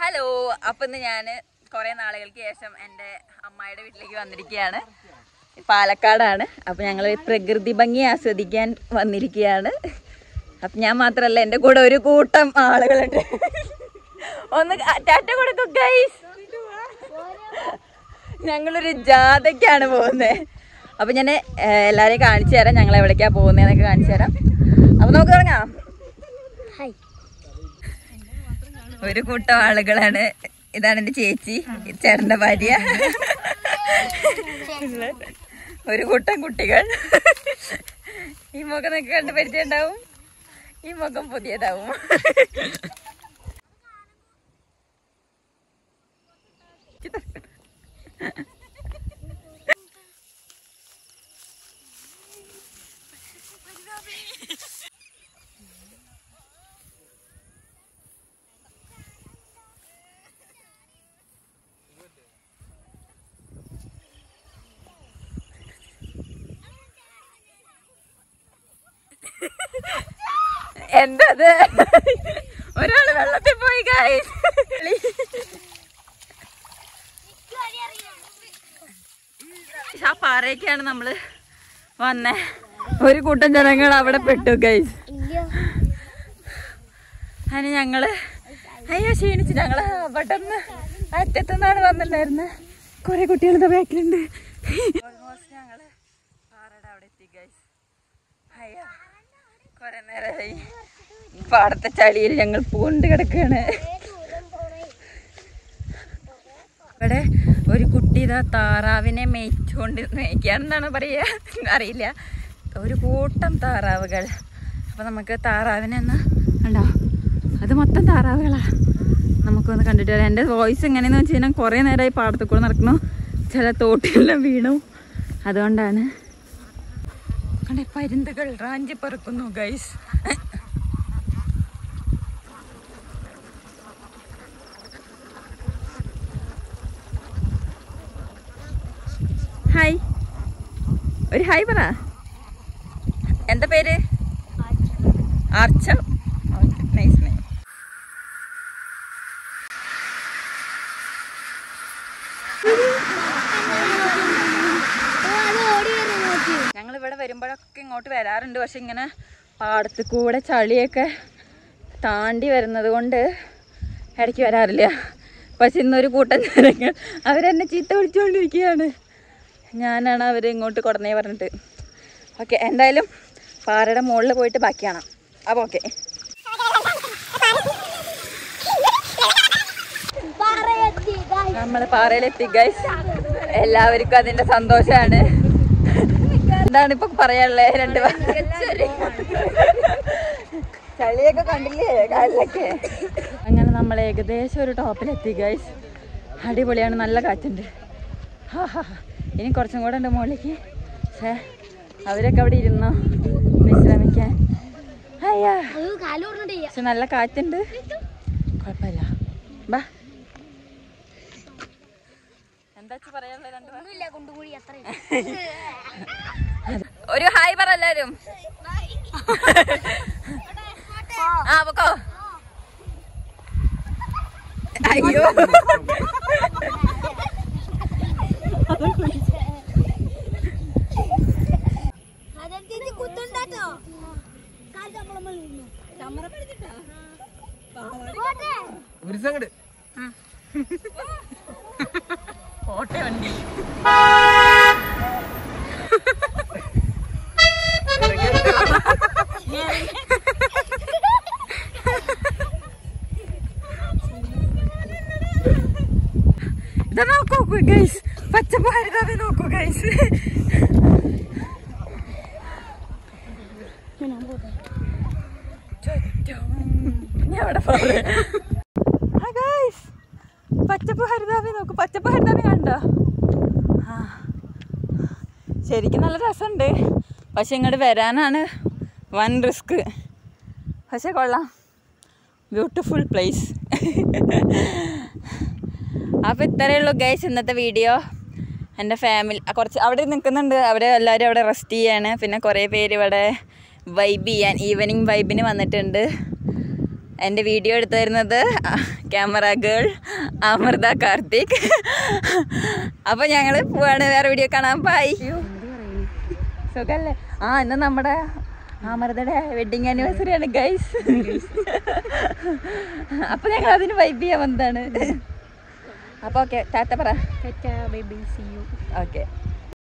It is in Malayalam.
ഹലോ അപ്പൊ ഇന്ന് ഞാൻ കുറെ നാളുകൾക്ക് ശേഷം എൻ്റെ അമ്മായിയുടെ വീട്ടിലേക്ക് വന്നിരിക്കുകയാണ് പാലക്കാടാണ് അപ്പൊ ഞങ്ങൾ പ്രകൃതി ഭംഗി ആസ്വദിക്കാൻ വന്നിരിക്കുകയാണ് അപ്പൊ ഞാൻ മാത്രല്ല എൻ്റെ കൂടെ ഒരു കൂട്ടം ആളുകളുണ്ട് ഒന്ന് ടാറ്റ കൊടുക്കും ഗൈസ് ഞങ്ങളൊരു ജാഥയ്ക്കാണ് പോകുന്നത് അപ്പൊ ഞാൻ എല്ലാരെയും കാണിച്ചു തരാം ഞങ്ങൾ എവിടേക്കാ പോകുന്നതെന്നൊക്കെ കാണിച്ചു തരാം അപ്പൊ നമുക്ക് തുടങ്ങാം ഒരു കൂട്ടം ആളുകളാണ് ഇതാണ് എന്റെ ചേച്ചി ചേട്ടന്റെ ഭാര്യ ഒരു കൂട്ടം കുട്ടികൾ ഈ മുഖം നിങ്ങൾക്ക് കണ്ട് പരിചയമുണ്ടാവും ഈ മുഖം പുതിയതാവും എന്തത് ഒരാള് വെള്ളത്തിൽ പോയി കായ് ആ പാറയൊക്കെയാണ് നമ്മള് വന്നേ ഒരു കൂട്ടം ജനങ്ങൾ അവിടെ പെട്ടു ഗൈസ് അതിന് ഞങ്ങള് അയ്യോ ക്ഷീണിച്ചു ഞങ്ങള് പെട്ടെന്ന് അറ്റത്തുനിന്നാണ് വന്നിട്ടുണ്ടായിരുന്നത് കുറെ കുട്ടികൾ ബാക്കിലുണ്ട് ഓൾമോസ്റ്റ് ഞങ്ങള് പാറയുടെ അവിടെ എത്തി ഗൈസ് അയ്യോ കുറെ നേരമായി പാടത്തെ ചളിയിൽ ഞങ്ങൾ പൂണ്ട് കിടക്കുകയാണ് ഇവിടെ ഒരു കുട്ടി ഇതാ താറാവിനെ മേയിച്ചുകൊണ്ട് മേയ്ക്കാണെന്നാണ് പറയുക അറിയില്ല ഒരു കൂട്ടം താറാവുകൾ അപ്പൊ നമുക്ക് താറാവിനെ ഒന്ന് കണ്ടോ അത് മൊത്തം താറാവുകളാ നമുക്കൊന്ന് കണ്ടിട്ട് വരാം എൻ്റെ വോയിസ് എങ്ങനെയെന്ന് വെച്ച് കഴിഞ്ഞാൽ കുറേ നേരമായി പാടത്ത് കൂടെ നടക്കുന്നു ചില തോട്ടിലെല്ലാം വീണു അതുകൊണ്ടാണ് കണ്ടേ പരുന്തുകൾ റാഞ്ചി പറക്കുന്നു ഗൈസ് ഹായ് ഒരു ഹായ് പറ എന്താ പേര് ആർച്ച നൈസ് നെയിം ഞങ്ങൾ ഇവിടെ വരുമ്പോഴൊക്കെ ഇങ്ങോട്ട് വരാറുണ്ട് പക്ഷെ ഇങ്ങനെ പാടത്ത് കൂടെ ചളിയൊക്കെ താണ്ടി വരുന്നത് കൊണ്ട് ഇടയ്ക്ക് വരാറില്ല പക്ഷെ ഇന്നൊരു കൂട്ടം ജനങ്ങൾ അവരെന്നെ ചീത്ത വിളിച്ചുകൊണ്ടിരിക്കുകയാണ് ഞാനാണ് അവരെ ഇങ്ങോട്ട് കൊടന്നേ പറഞ്ഞിട്ട് ഓക്കെ എന്തായാലും പാറയുടെ മുകളിൽ പോയിട്ട് ബാക്കിയാണ് അപ്പോൾ ഓക്കെ നമ്മൾ പാറയിലെത്തി ഗൈസ് എല്ലാവർക്കും അതിന്റെ സന്തോഷമാണ് എന്താണ് ഇപ്പൊ പറയാനുള്ളത് രണ്ട് വാക്ക്? ചളിയൊക്കെ കണ്ടില്ലേ കാലിലൊക്കെ അങ്ങനെ നമ്മൾ ഏകദേശം ഒരു ടോപ്പിലെത്തി ഗൈസ് അടിപൊളിയാണ് നല്ല കാറ്റുണ്ട് ഹാ ഹാ ഹാ. ഇനി കുറച്ചും കൂടെ ഉണ്ട് മുകളിലേക്ക് പക്ഷേ അവരൊക്കെ അവിടെ ഇരുന്നോ വിശ്രമിക്കാൻ അയ്യാ പക്ഷെ നല്ല കാറ്റുണ്ട് കുഴപ്പമില്ല ബാ എന്താ പറയാനുള്ളത് രണ്ട് വാക്ക്? ഒരു ഹായ് പറ എല്ലാരും ആ പൊക്കോ അയ്യോ ഒരു സംഗതി ഓട്ടെ വണ്ടി ഇതാ നോക്കൂ ഗൈസ് പച്ചപ്പ് ഹരിതാവെ നോക്കൂ ഗൈസ് ഞാൻ അവിടെ ഗൈസ് പച്ചപ്പ് ഹരിതാവെ നോക്കൂ പച്ചപ്പ് ഹരിതാവെ കണ്ടോ ആ ശരിക്കും നല്ല രസമുണ്ട് പക്ഷെ ഇങ്ങോട്ട് വരാനാണ് വൻ റിസ്ക് പക്ഷെ കൊള്ളാം ബ്യൂട്ടിഫുൾ പ്ലേസ് അപ്പോൾ ഇത്രയേ ഉള്ളൂ ഗൈസ് ഇന്നത്തെ വീഡിയോ എൻ്റെ ഫാമിലി കുറച്ച് അവിടെ നിൽക്കുന്നുണ്ട് അവിടെ എല്ലാവരും അവിടെ റെസ്റ്റ് ചെയ്യാണ് പിന്നെ കുറേ പേര് ഇവിടെ വൈബ് ചെയ്യാൻ ഈവനിങ് വൈബിന് വന്നിട്ടുണ്ട് എൻ്റെ വീഡിയോ എടുത്തു തരുന്നത് ക്യാമറ ഗേൾ അമൃത കാർത്തിക് അപ്പോൾ ഞങ്ങൾ പോവാണ് വേറെ വീഡിയോ കാണാൻ ബൈ സുഖല്ലേ ആ ഇന്ന് നമ്മുടെ അമൃതയുടെ വെഡിങ് ആനിവേഴ്സറി ആണ് ഗൈസ് അപ്പോൾ ഞങ്ങൾ അതിന് വൈബ് ചെയ്യാൻ വന്നതാണ് അപ്പോൾ ഓക്കെ ടാറ്റ പറ bye bye see you okay